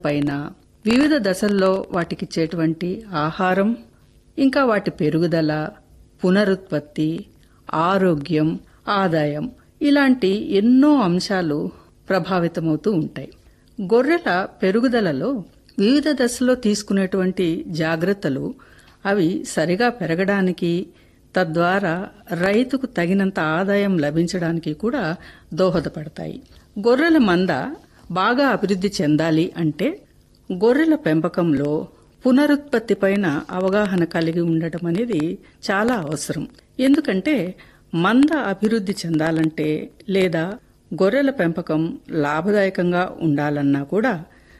పైన వివిధ దశల్లో వాటికిచ్చేటువంటి ఆహారం ఇంకా వాటి పెరుగుదల పునరుత్పత్తి ఆరోగ్యం ఆదాయం ఇలాంటి ఎన్నో అంశాలు ప్రభావితమవుతూ ఉంటాయి గొర్రెల పెరుగుదలలో వివిధ దశల్లో తీసుకునేటువంటి జాగ్రత్తలు అవి సరిగా పెరగడానికి తద్వారా రైతుకు తగినంత ఆదాయం లభించడానికి కూడా దోహదపడతాయి గొర్రెల మంద బాగా అభివృద్ధి చెందాలి అంటే గొర్రెల పెంపకంలో పునరుత్పత్తి పైన అవగాహన కలిగి ఉండటం అనేది చాలా అవసరం ఎందుకంటే మంద అభివృద్ధి చెందాలంటే లేదా గొర్రెల పెంపకం లాభదాయకంగా ఉండాలన్నా కూడా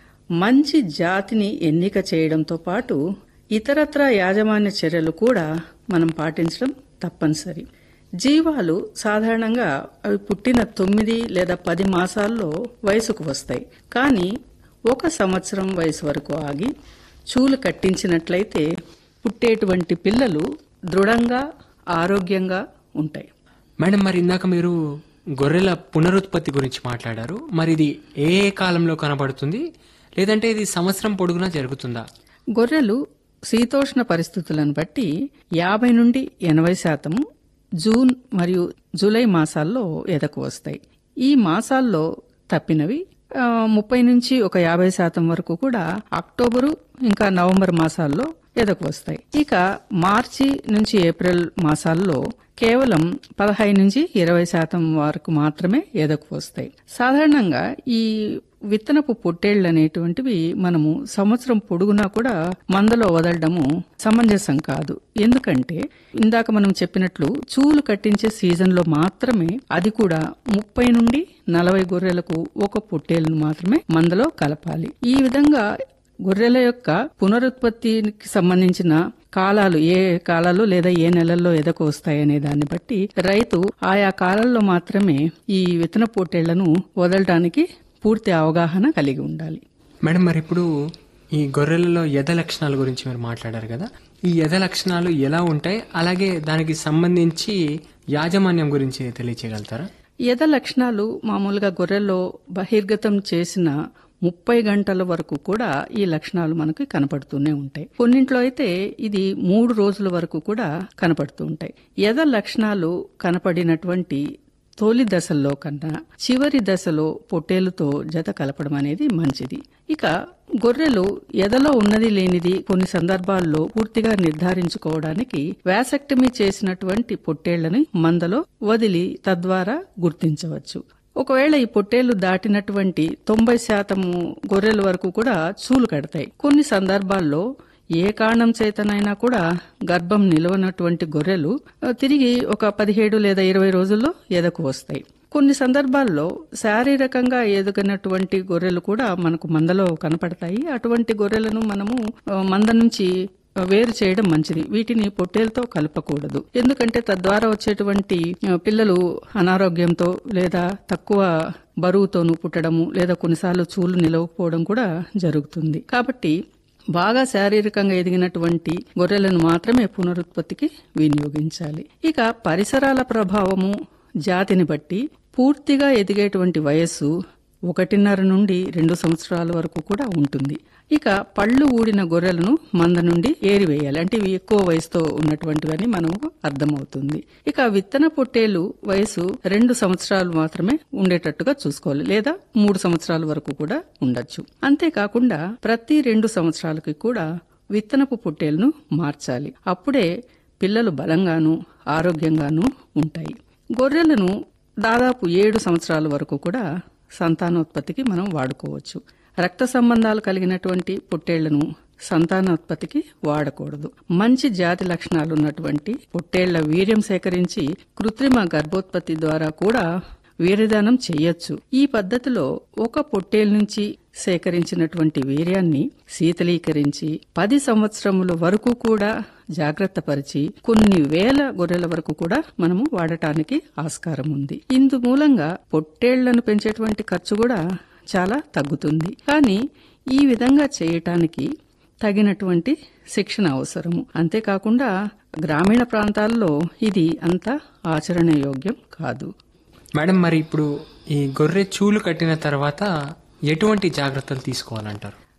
మంచి జాతిని ఎన్నిక చేయడంతో పాటు ఇతరత్ర యాజమాన్య చర్యలు కూడా మనం పాటించడం తప్పనిసరి జీవాలు సాధారణంగా అవి పుట్టిన తొమ్మిది లేదా పది మాసాల్లో వయసుకు వస్తాయి కానీ ఒక సంవత్సరం వయసు వరకు ఆగి చూలు కట్టించినట్లయితే పుట్టేటువంటి పిల్లలు దృఢంగా ఆరోగ్యంగా ఉంటాయి మేడం మరి ఇందాక మీరు గొర్రెల పునరుత్పత్తి గురించి మాట్లాడారు మరి ఇది ఏ ఏ కాలంలో కనబడుతుంది లేదంటే ఇది సంవత్సరం పొడుగునా జరుగుతుందా గొర్రెలు శీతోష్ణ పరిస్థితులను బట్టి యాభై నుండి ఎనభై శాతం జూన్ మరియు జూలై మాసాల్లో ఎదకు వస్తాయి ఈ మాసాల్లో తప్పినవి ఆ, ముప్పై నుంచి ఒక యాభై శాతం వరకు కూడా అక్టోబరు ఇంకా నవంబర్ మాసాల్లో ఎదకు వస్తాయి ఇక మార్చి నుంచి ఏప్రిల్ మాసాల్లో కేవలం పదహైదు నుంచి ఇరవై శాతం వరకు మాత్రమే ఎదకు వస్తాయి సాధారణంగా ఈ విత్తనపు పొట్టేళ్లు అనేటువంటివి మనము సంవత్సరం పొడుగునా కూడా మందలో వదలడము సమంజసం కాదు ఎందుకంటే ఇందాక మనం చెప్పినట్లు చూలు కట్టించే సీజన్లో మాత్రమే అది కూడా ముప్పై నుండి నలభై గొర్రెలకు ఒక పొట్టేళ్లను మాత్రమే మందలో కలపాలి ఈ విధంగా గొర్రెల యొక్క పునరుత్పత్తికి సంబంధించిన కాలాలు ఏ కాలాలు లేదా ఏ నెలల్లో ఎదకు వస్తాయనే దాన్ని బట్టి రైతు ఆయా కాలాల్లో మాత్రమే ఈ విత్తన పొట్టేళ్లను వదలడానికి పూర్తి అవగాహన కలిగి ఉండాలి మేడం మరి ఇప్పుడు ఈ గొర్రెలలో ఎద లక్షణాల గురించి మీరు మాట్లాడారు కదా ఈ ఎద లక్షణాలు ఎలా ఉంటాయి అలాగే దానికి సంబంధించి యాజమాన్యం గురించి తెలియచేయగలుగుతారా ఎద లక్షణాలు మామూలుగా గొర్రెల్లో బహిర్గతం చేసిన ముప్పై గంటల వరకు కూడా ఈ లక్షణాలు మనకి కనపడుతూనే ఉంటాయి కొన్నింట్లో అయితే ఇది మూడు రోజుల వరకు కూడా కనపడుతూ ఉంటాయి ఎద లక్షణాలు కనపడినటువంటి తొలి దశల్లో కన్నా చివరి దశలో పొట్టేలుతో జత కలపడం అనేది మంచిది ఇక గొర్రెలు ఎదలో ఉన్నది లేనిది కొన్ని సందర్భాల్లో పూర్తిగా నిర్ధారించుకోవడానికి వ్యాసెక్టమీ చేసినటువంటి పొట్టేళ్లని మందలో వదిలి తద్వారా గుర్తించవచ్చు ఒకవేళ ఈ పొట్టేళ్లు దాటినటువంటి తొంభై శాతము గొర్రెల వరకు కూడా చూలు కడతాయి కొన్ని సందర్భాల్లో ఏ కారణం చేతనైనా కూడా గర్భం నిలవనటువంటి గొర్రెలు ఆ, తిరిగి ఒక పదిహేడు లేదా ఇరవై రోజుల్లో ఎదకు వస్తాయి కొన్ని సందర్భాల్లో శారీరకంగా ఎదుగునటువంటి గొర్రెలు కూడా మనకు మందలో కనపడతాయి అటువంటి గొర్రెలను మనము ఆ, మంద నుంచి ఆ, వేరు చేయడం మంచిది వీటిని పొట్టేలతో కలపకూడదు ఎందుకంటే తద్వారా వచ్చేటువంటి ఆ, పిల్లలు అనారోగ్యంతో లేదా తక్కువ బరువుతోనూ పుట్టడము లేదా కొన్నిసార్లు చూలు నిలవకపోవడం కూడా జరుగుతుంది కాబట్టి బాగా శారీరకంగా ఎదిగినటువంటి గొర్రెలను మాత్రమే పునరుత్పత్తికి వినియోగించాలి ఇక పరిసరాల ప్రభావము జాతిని బట్టి పూర్తిగా ఎదిగేటువంటి వయస్సు ఒకటిన్నర నుండి రెండు సంవత్సరాల వరకు కూడా ఉంటుంది ఇక పళ్ళు ఊడిన గొర్రెలను మంద నుండి ఏరివేయాలి అంటే ఇవి ఎక్కువ వయసుతో ఉన్నటువంటివని మనకు అర్థమవుతుంది ఇక విత్తన పొట్టేలు వయసు రెండు సంవత్సరాలు మాత్రమే ఉండేటట్టుగా చూసుకోవాలి లేదా మూడు సంవత్సరాల వరకు కూడా ఉండొచ్చు అంతేకాకుండా ప్రతి రెండు సంవత్సరాలకి కూడా విత్తనపు పొట్టేలను మార్చాలి అప్పుడే పిల్లలు బలంగాను ఆరోగ్యంగాను ఉంటాయి గొర్రెలను దాదాపు ఏడు సంవత్సరాల వరకు కూడా సంతానోత్పత్తికి మనం వాడుకోవచ్చు రక్త సంబంధాలు కలిగినటువంటి పొట్టేళ్లను సంతానోత్పత్తికి వాడకూడదు మంచి జాతి లక్షణాలు ఉన్నటువంటి పొట్టేళ్ల వీర్యం సేకరించి కృత్రిమ గర్భోత్పత్తి ద్వారా కూడా వీర్యదానం చేయొచ్చు ఈ పద్ధతిలో ఒక పొట్టేల్ నుంచి సేకరించినటువంటి వీర్యాన్ని శీతలీకరించి పది సంవత్సరముల వరకు కూడా జాగ్రత్త పరిచి కొన్ని వేల గొర్రెల వరకు కూడా మనము వాడటానికి ఆస్కారం ఉంది ఇందు మూలంగా పొట్టేళ్లను పెంచేటువంటి ఖర్చు కూడా చాలా తగ్గుతుంది కానీ ఈ విధంగా చేయటానికి తగినటువంటి శిక్షణ అవసరము అంతేకాకుండా గ్రామీణ ప్రాంతాల్లో ఇది అంత ఆచరణయోగ్యం కాదు మేడం మరి ఇప్పుడు ఈ గొర్రె చూలు కట్టిన తర్వాత ఎటువంటి జాగ్రత్తలు తీసుకోవాలంటారు